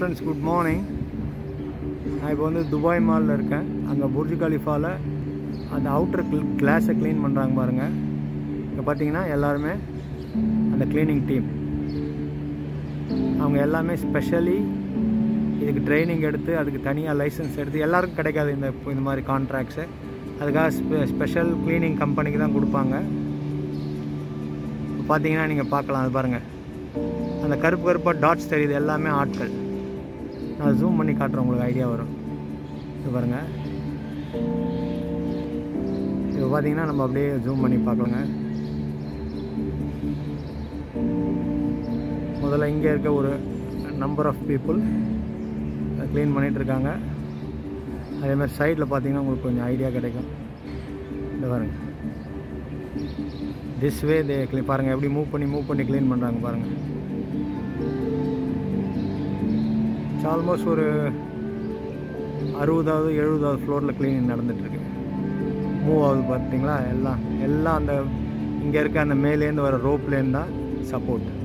friends good morning நான் இப்போ வந்து துபாய் மாலில் இருக்கேன் அங்கே புர்ஜ் கலிஃபாவில் அந்த அவுட்டர் கிளாஸை க்ளீன் பண்ணுறாங்க பாருங்கள் இங்கே பார்த்தீங்கன்னா எல்லாருமே அந்த க்ளீனிங் டீம் அவங்க எல்லாமே ஸ்பெஷலி இதுக்கு ட்ரைனிங் எடுத்து அதுக்கு தனியாக லைசன்ஸ் எடுத்து எல்லாருக்கும் கிடைக்காது இந்த இந்த மாதிரி கான்ட்ராக்ட்ஸு அதுக்காக ஸ்பெ ஸ்பெஷல் க்ளீனிங் கம்பெனிக்கு தான் கொடுப்பாங்க இப்போ பார்த்தீங்கன்னா நீங்கள் பார்க்கலாம் அது பாருங்கள் அந்த கருப்பு கருப்பாக டாட்ஸ் தெரியுது எல்லாமே ஆட்கள் நான் ஜூம் பண்ணி காட்டுறேன் உங்களுக்கு ஐடியா வரும் இது பாருங்கள் இது பார்த்தீங்கன்னா நம்ம அப்படியே ஜூம் பண்ணி பார்க்கலாங்க முதல்ல இங்கே இருக்க ஒரு நம்பர் ஆஃப் பீப்புள் க்ளீன் பண்ணிகிட்ருக்காங்க அதேமாதிரி சைடில் பார்த்தீங்கன்னா உங்களுக்கு கொஞ்சம் ஐடியா கிடைக்கும் இந்த பாருங்க திஸ் வே தே க்ளீன் பாருங்கள் எப்படி மூவ் பண்ணி மூவ் பண்ணி க்ளீன் பண்ணுறாங்க பாருங்கள் ஆல்மோஸ்ட் ஒரு அறுபதாவது எழுபதாவது ஃப்ளோரில் க்ளீனிங் நடந்துகிட்ருக்கு மூவ் ஆகுது பார்த்தீங்களா எல்லாம் எல்லாம் அந்த இங்கே இருக்க அந்த மேலேருந்து வர ரோப்லேருந்து தான் சப்போர்ட்